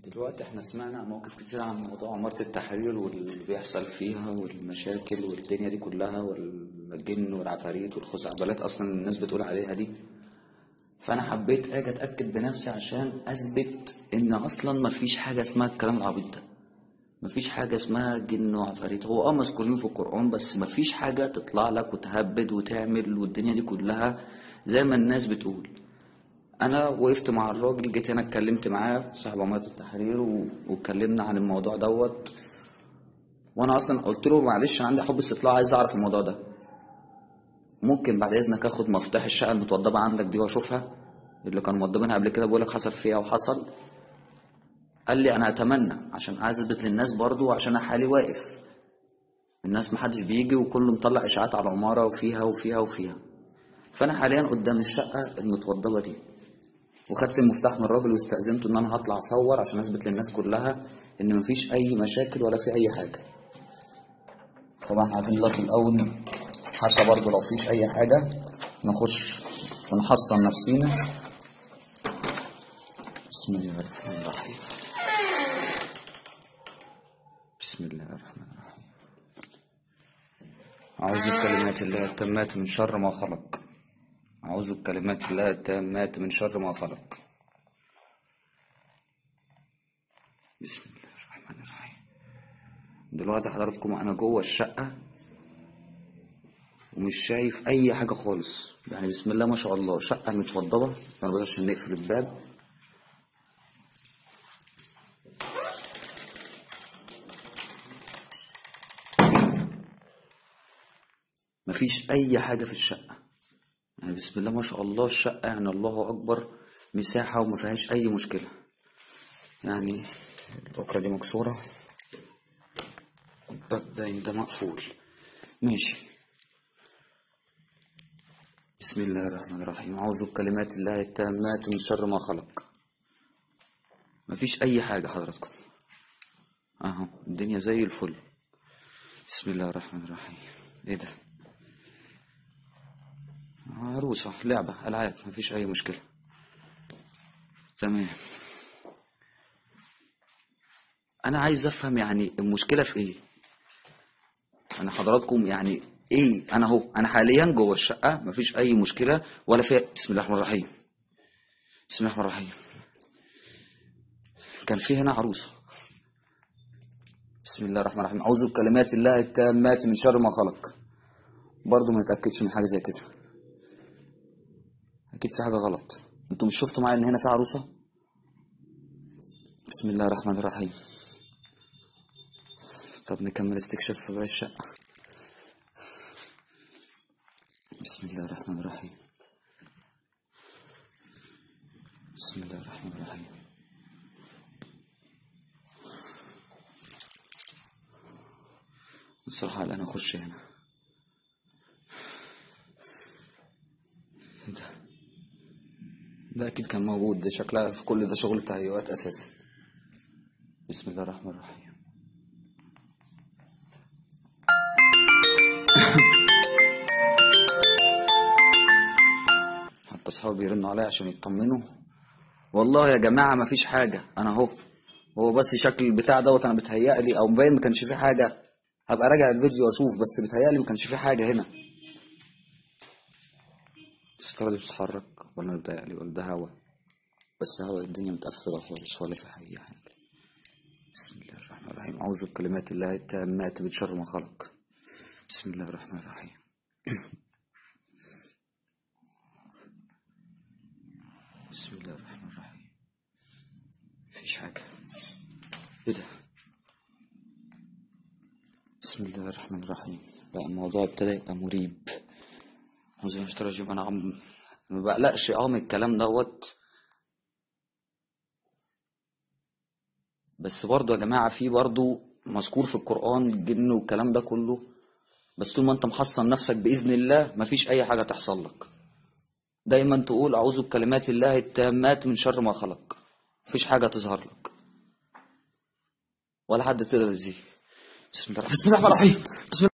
دلوقتي احنا سمعنا عن مواقف كتير عن موضوع عمارة التحرير واللي بيحصل فيها والمشاكل والدنيا دي كلها والجن والعفاريت والخزعبلات اصلا الناس بتقول عليها دي فانا حبيت اجي اتاكد بنفسي عشان اثبت ان اصلا مفيش حاجه اسمها الكلام العبيط ده مفيش حاجه اسمها جن وعفاريت هو اه مذكورين في القران بس مفيش حاجه تطلع لك وتهبد وتعمل والدنيا دي كلها زي ما الناس بتقول انا وقفت مع الراجل جيت هنا اتكلمت معاه صاحب عمارة التحرير و- واتكلمنا عن الموضوع دوت وانا اصلا قلت له معلش انا عندي حب استطلاع عايز اعرف الموضوع ده ممكن بعد اذنك اخد مفتاح الشقه المتوضبه عندك دي واشوفها اللي كانوا موضبينها قبل كده بقولك حصل فيها وحصل قال لي انا اتمنى عشان عايز اثبت للناس برضو وعشان انا حالي واقف الناس محدش بيجي وكله مطلع اشاعات على العماره وفيها وفيها وفيها فانا حاليا قدام الشقه المتوضبه دي وخدت المفتاح من الراجل واستأذنته ان انا هطلع اصور عشان اثبت للناس كلها ان مفيش اي مشاكل ولا في اي حاجه طبعا احنا عايزين دلوقتي الاول حتى برضه لو فيش اي حاجه نخش ونحصن نفسينا بسم الله الرحمن الرحيم بسم الله الرحمن الرحيم أعوذ بكلمات الله التامات من شر ما خلق أعوذ بكلمات الله التامات من شر ما خلق بسم الله الرحمن الرحيم دلوقتي حضراتكم أنا جوه الشقة ومش شايف أي حاجة خالص يعني بسم الله ما شاء الله شقة متوضبة أنا بس عشان نقفل الباب مفيش أي حاجة في الشقة يعني بسم الله ما شاء الله الشقة يعني الله أكبر مساحة وما فيهاش أي مشكلة يعني الأكرة دي مكسورة الباب ده ده مقفول ماشي بسم الله الرحمن الرحيم أعوذ بكلمات الله التامات من شر ما خلق مفيش أي حاجة حضراتكم أهو الدنيا زي الفل بسم الله الرحمن الرحيم إيه ده عروسة لعبة ألعاب مفيش أي مشكلة تمام أنا عايز أفهم يعني المشكلة في إيه أنا حضراتكم يعني إيه أنا أهو أنا حاليا جوه الشقة مفيش أي مشكلة ولا فيها بسم الله الرحمن الرحيم بسم الله الرحمن الرحيم كان في هنا عروسة بسم الله الرحمن الرحيم أعوذ بكلمات الله التامات من شر ما خلق برضه ما نتأكدش من حاجة زي كده اكيد في حاجه غلط انتوا مش شفتوا معايا ان هنا في عروسه بسم الله الرحمن الرحيم طب نكمل استكشاف في باقي الشقه بسم الله الرحمن الرحيم بسم الله الرحمن الرحيم الصراحة لا أنا أخش هنا ده ده أكيد كان موجود ده شكلها في كل ده شغل تهيؤات أساسا بسم الله الرحمن الرحيم حتى أصحابي بيرنوا عليا عشان يطمنوا والله يا جماعة مفيش حاجة أنا أهو هو بس شكل البتاع دوت أنا بتهيألي أو مبين ما كانش فيه حاجة هبقى راجع الفيديو وأشوف بس بتهيألي ما كانش فيه حاجة هنا الستارة دي بتتحرك ولا بتهيألي ولا ده هوا بس هوا الدنيا متقفلة خالص ولا في أي حاجة بسم الله الرحمن الرحيم أعوذ بكلمات الله التامات من شر ما خلق بسم الله الرحمن الرحيم بسم الله الرحمن الرحيم مفيش حاجة ايه ده بسم الله الرحمن الرحيم لا الموضوع ابتدى يبقى مريب وزي ما اشترى انا عم ما بقلقش اه من الكلام دوت بس برضه يا جماعة في برضه مذكور في القرآن الجن والكلام ده كله بس طول ما انت محصن نفسك بإذن الله مفيش أي حاجة تحصل لك دايما تقول أعوذ بكلمات الله التامات من شر ما خلق مفيش حاجة تظهر لك ولا حد تقدر يزيه بسم الله الرحمن الرحيم بسم الله